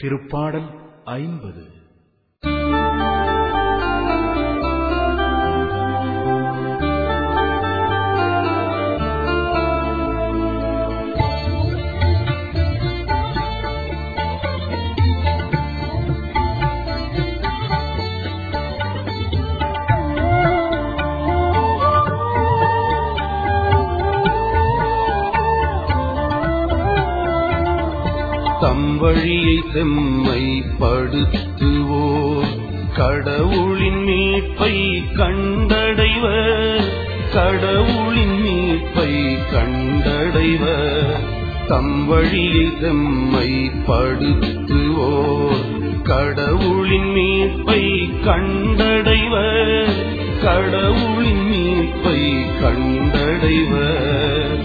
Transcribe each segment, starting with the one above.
திருப்பாடல் ஐம்பது தம் வழியை செம்மைப்படுத்துவோர் கடவுளின் மீட்பை கண்டடைவர் கடவுளின் மீட்பை கண்டடைவர் தம் வழியை செம்மைப்படுத்துவோர் கடவுளின் மீட்பை கண்டடைவர் கடவுளின் மீட்பை கண்டடைவர்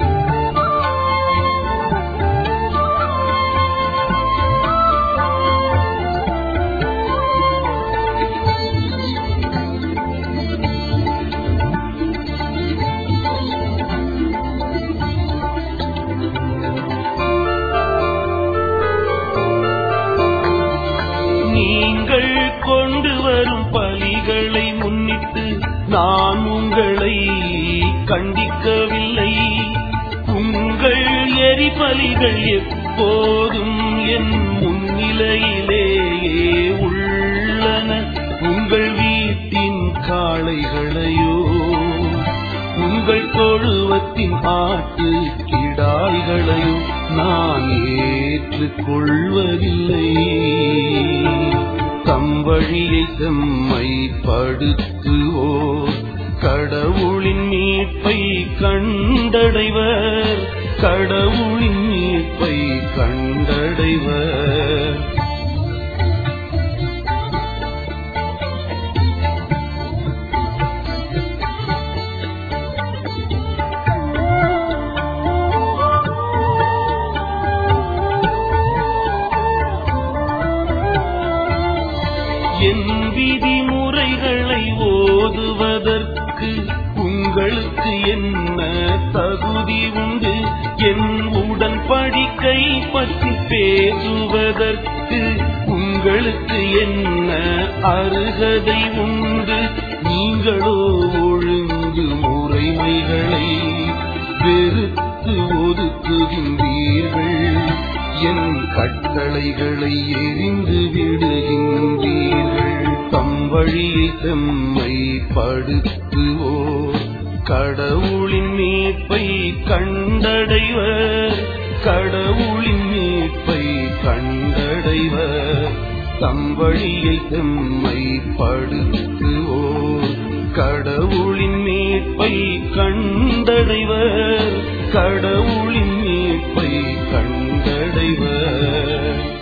நீங்கள் கொண்டு வரும் பலிகளை முன்னிட்டு நான் உங்களை கண்டிக்கவில்லை உங்கள் எரிபலிகள் எப்போதும் என் முன்னிலையிலேயே உள்ளன உங்கள் வீட்டின் காளைகளையோ உங்கள் தொழுவத்தின் ஆட்டு கிடாய்களையோ நான் ஏற்றுக்கொள்வதில்லை தம் வழியை செம்மைப்படுத்துவோர் கடவுளின் மீட்பை கண்டடைவர் கடவுளின் மீட்பை கண்டடைவர் என் விதிமுறைகளை ஓதுவதற்கு உங்களுக்கு என்ன தகுதி உண்டு என் உடன்படிக்கை பற்றி பேசுவதற்கு உங்களுக்கு என்ன அருகதை உண்டு நீங்களோ ஒழுங்கு முறைமைகளை வெறுத்து ஒதுக்குகின்றீர்கள் என் கட்டளைகளை எரிந்து விடுகின்றீர்கள் தம் வழியை செம்மைப்படுத்துவோர் கடவுளின் மீட்பை கண்டடைவர் கடவுளின் மீட்பை கண்டடைவர் தம் வழியை செம்மைப்படுத்துவோர் கடவுளின் மீட்பை கண்டடைவர் கடவுளின் மீட்பை கண்டடைவர்